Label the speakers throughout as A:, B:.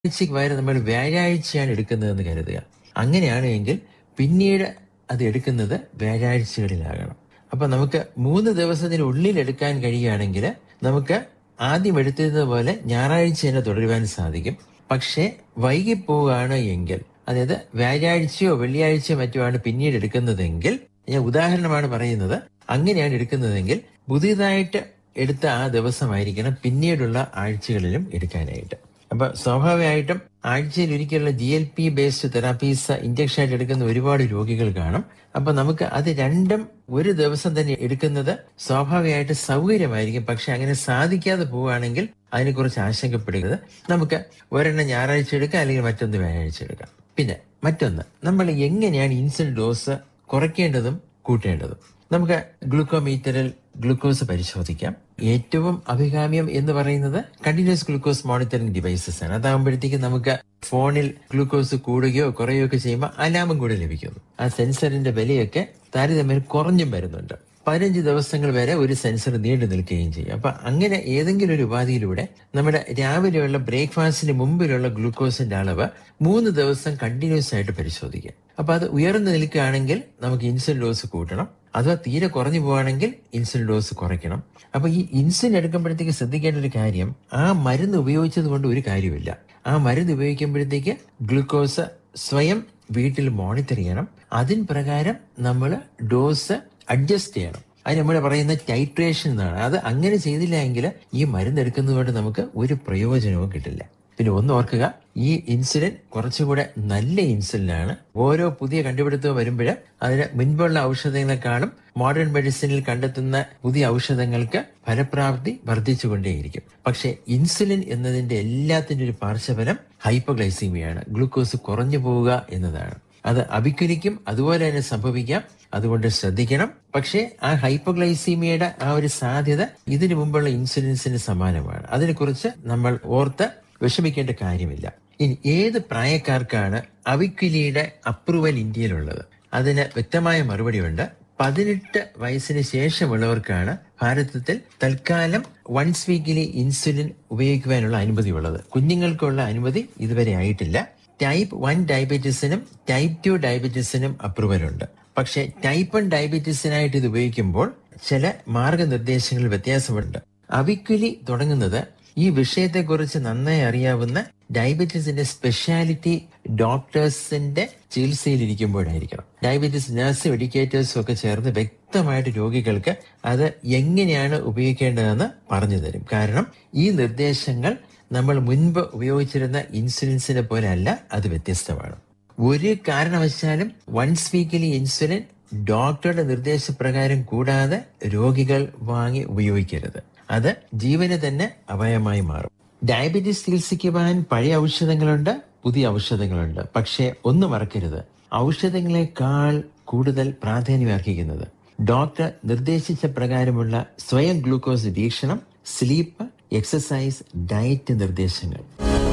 A: ആഴ്ചയ്ക്ക് പകരം നമ്മൾ വ്യാഴാഴ്ചയാണ് എടുക്കുന്നതെന്ന് കരുതുക അങ്ങനെയാണ് എങ്കിൽ പിന്നീട് അത് എടുക്കുന്നത് വ്യാഴാഴ്ചകളിലാകണം അപ്പൊ നമുക്ക് മൂന്ന് ദിവസത്തിനുള്ളിൽ എടുക്കാൻ കഴിയുകയാണെങ്കിൽ നമുക്ക് ആദ്യം എടുത്തിരുന്നത് പോലെ ഞായറാഴ്ച തന്നെ തുടരുവാൻ സാധിക്കും പക്ഷേ വൈകിപ്പോവുകയാണ് എങ്കിൽ അതായത് വ്യാഴാഴ്ചയോ വെള്ളിയാഴ്ചയോ മറ്റോ ആണ് പിന്നീട് എടുക്കുന്നതെങ്കിൽ ഞാൻ ഉദാഹരണമാണ് പറയുന്നത് അങ്ങനെയാണ് എടുക്കുന്നതെങ്കിൽ പുതിയതായിട്ട് എടുത്ത ആ ദിവസമായിരിക്കണം പിന്നീടുള്ള ആഴ്ചകളിലും എടുക്കാനായിട്ട് അപ്പൊ സ്വാഭാവികമായിട്ടും ആഴ്ചയിൽ ഒരിക്കലുള്ള G L P based therapies injection ആയിട്ട് എടുക്കുന്ന ഒരുപാട് രോഗികൾ കാണും അപ്പൊ നമുക്ക് അത് രണ്ടും ഒരു ദിവസം തന്നെ എടുക്കുന്നത് സ്വാഭാവികമായിട്ട് സൗകര്യമായിരിക്കും പക്ഷെ അങ്ങനെ സാധിക്കാതെ പോവുകയാണെങ്കിൽ അതിനെക്കുറിച്ച് ആശങ്കപ്പെടുന്നത് നമുക്ക് ഒരെണ്ണം ഞായറാഴ്ച എടുക്കാം അല്ലെങ്കിൽ മറ്റൊന്ന് വ്യാഴാഴ്ച എടുക്കാം പിന്നെ മറ്റൊന്ന് നമ്മൾ എങ്ങനെയാണ് ഇൻസുലിൻ ഡോസ് കുറയ്ക്കേണ്ടതും കൂട്ടേണ്ടതും നമുക്ക് ഗ്ലൂക്കോമീറ്ററിൽ ഗ്ലൂക്കോസ് പരിശോധിക്കാം ഏറ്റവും അഭികാമ്യം എന്ന് പറയുന്നത് കണ്ടിന്യൂസ് ഗ്ലൂക്കോസ് മോണിറ്ററിംഗ് ഡിവൈസസ് ആണ് അതാകുമ്പോഴത്തേക്ക് നമുക്ക് ഫോണിൽ ഗ്ലൂക്കോസ് കൂടുകയോ കുറയുകയോ ഒക്കെ ചെയ്യുമ്പോൾ അലാമും കൂടെ ലഭിക്കുന്നു ആ സെൻസറിന്റെ വിലയൊക്കെ താരതമ്യം കുറഞ്ഞും വരുന്നുണ്ട് പതിനഞ്ച് ദിവസങ്ങൾ വരെ ഒരു സെൻസർ നീണ്ടു നിൽക്കുകയും ചെയ്യും അപ്പൊ അങ്ങനെ ഏതെങ്കിലും ഒരു ഉപാധിയിലൂടെ നമ്മുടെ രാവിലെയുള്ള ബ്രേക്ക്ഫാസ്റ്റിന് മുമ്പിലുള്ള ഗ്ലൂക്കോസിന്റെ അളവ് മൂന്ന് ദിവസം കണ്ടിന്യൂസ് ആയിട്ട് പരിശോധിക്കാം അപ്പൊ അത് ഉയർന്നു നിൽക്കുകയാണെങ്കിൽ നമുക്ക് ഇൻസുലിൻ ഡോസ് കൂട്ടണം അഥവാ തീരെ കുറഞ്ഞു പോവുകയാണെങ്കിൽ ഇൻസുലിൻ ഡോസ് കുറയ്ക്കണം അപ്പൊ ഈ ഇൻസുലിൻ എടുക്കുമ്പോഴത്തേക്ക് ശ്രദ്ധിക്കേണ്ട ഒരു കാര്യം ആ മരുന്ന് ഉപയോഗിച്ചത് കൊണ്ട് ഒരു കാര്യമില്ല ആ മരുന്ന് ഉപയോഗിക്കുമ്പോഴത്തേക്ക് ഗ്ലൂക്കോസ് സ്വയം വീട്ടിൽ മോണിറ്റർ ചെയ്യണം അതിൻ പ്രകാരം നമ്മൾ ഡോസ് അഡ്ജസ്റ്റ് ചെയ്യണം അത് നമ്മൾ പറയുന്ന ടൈട്രേഷൻ എന്നാണ് അത് അങ്ങനെ ചെയ്തില്ല എങ്കിൽ ഈ മരുന്ന് എടുക്കുന്നത് കൊണ്ട് നമുക്ക് ഒരു പ്രയോജനവും കിട്ടില്ല പിന്നെ ഒന്ന് ഓർക്കുക ഈ ഇൻസുലിൻ കുറച്ചുകൂടെ നല്ല ഇൻസുലിനാണ് ഓരോ പുതിയ കണ്ടുപിടുത്തവും വരുമ്പോൾ അതിന് മുൻപുള്ള ഔഷധങ്ങളെക്കാളും മോഡേൺ മെഡിസിനിൽ കണ്ടെത്തുന്ന പുതിയ ഔഷധങ്ങൾക്ക് ഫലപ്രാപ്തി വർദ്ധിച്ചുകൊണ്ടേയിരിക്കും പക്ഷേ ഇൻസുലിൻ എന്നതിന്റെ എല്ലാത്തിന്റെ ഒരു പാർശ്വഫലം ഹൈപ്പോഗ്ലൈസീമിയാണ് ഗ്ലൂക്കോസ് കുറഞ്ഞു പോവുക എന്നതാണ് അത് അഭിക്കുലിക്കും അതുപോലെ തന്നെ സംഭവിക്കാം അതുകൊണ്ട് ശ്രദ്ധിക്കണം പക്ഷേ ആ ഹൈപ്പോഗ്ലൈസീമിയയുടെ ആ ഒരു സാധ്യത ഇതിനു മുമ്പുള്ള ഇൻസുലിൻസിന് സമാനമാണ് അതിനെക്കുറിച്ച് നമ്മൾ ഓർത്ത് വിഷമിക്കേണ്ട കാര്യമില്ല ഇനി ഏത് പ്രായക്കാർക്കാണ് അവിക്വിലിയുടെ അപ്രൂവൽ ഇന്ത്യയിലുള്ളത് അതിന് വ്യക്തമായ മറുപടിയുണ്ട് പതിനെട്ട് വയസ്സിന് ശേഷമുള്ളവർക്കാണ് ഭാരതത്തിൽ തൽക്കാലം വൺസ് വീക്കിലി ഇൻസുലിൻ ഉപയോഗിക്കുവാനുള്ള അനുമതി ഉള്ളത് കുഞ്ഞുങ്ങൾക്കുള്ള അനുമതി ഇതുവരെ ആയിട്ടില്ല ടൈപ്പ് വൺ ഡയബറ്റീസിനും ടൈപ്പ് ടു ഡയബറ്റീസിനും അപ്രൂവൽ ഉണ്ട് പക്ഷേ ടൈപ്പ് വൺ ഡയബറ്റീസിനായിട്ട് ഇത് ഉപയോഗിക്കുമ്പോൾ ചില മാർഗനിർദ്ദേശങ്ങളിൽ വ്യത്യാസമുണ്ട് അവിക്വലി തുടങ്ങുന്നത് ഈ വിഷയത്തെക്കുറിച്ച് നന്നായി അറിയാവുന്ന ഡയബറ്റീസിന്റെ സ്പെഷ്യാലിറ്റി ഡോക്ടേഴ്സിന്റെ ചികിത്സയിലിരിക്കുമ്പോഴായിരിക്കണം ഡയബറ്റീസ് നഴ്സും എഡ്യൂക്കേറ്റേഴ്സും ഒക്കെ ചേർന്ന് വ്യക്തമായിട്ട് രോഗികൾക്ക് അത് എങ്ങനെയാണ് ഉപയോഗിക്കേണ്ടതെന്ന് പറഞ്ഞു തരും കാരണം ഈ നിർദ്ദേശങ്ങൾ നമ്മൾ മുൻപ് ഉപയോഗിച്ചിരുന്ന ഇൻസുലിൻസിനെ പോലെ അല്ല അത് വ്യത്യസ്തമാണ് ഒരു കാരണവശാലും വൺസ് വീക്കിലി ഇൻസുലിൻ ഡോക്ടറുടെ നിർദ്ദേശപ്രകാരം കൂടാതെ രോഗികൾ വാങ്ങി ഉപയോഗിക്കരുത് അത് ജീവന് തന്നെ അപായമായി മാറും ഡയബറ്റീസ് ചികിത്സിക്കുവാൻ പഴയ ഔഷധങ്ങളുണ്ട് പുതിയ ഔഷധങ്ങളുണ്ട് പക്ഷേ ഒന്ന് മറക്കരുത് ഔഷധങ്ങളെക്കാൾ കൂടുതൽ പ്രാധാന്യം അർഹിക്കുന്നത് ഡോക്ടർ നിർദ്ദേശിച്ച പ്രകാരമുള്ള സ്വയം ഗ്ലൂക്കോസ് നിരീക്ഷണം സ്ലീപ്പ് എക്സസൈസ് ഡയറ്റ് നിർദ്ദേശങ്ങൾ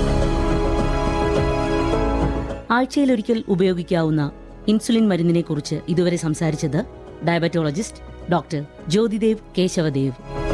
B: ആഴ്ചയിലൊരിക്കൽ ഉപയോഗിക്കാവുന്ന ഇൻസുലിൻ മരുന്നിനെ കുറിച്ച് ഇതുവരെ സംസാരിച്ചത് ഡയബറ്റോളജിസ്റ്റ് ഡോക്ടർ ജ്യോതിദേവ് കേശവദേവ്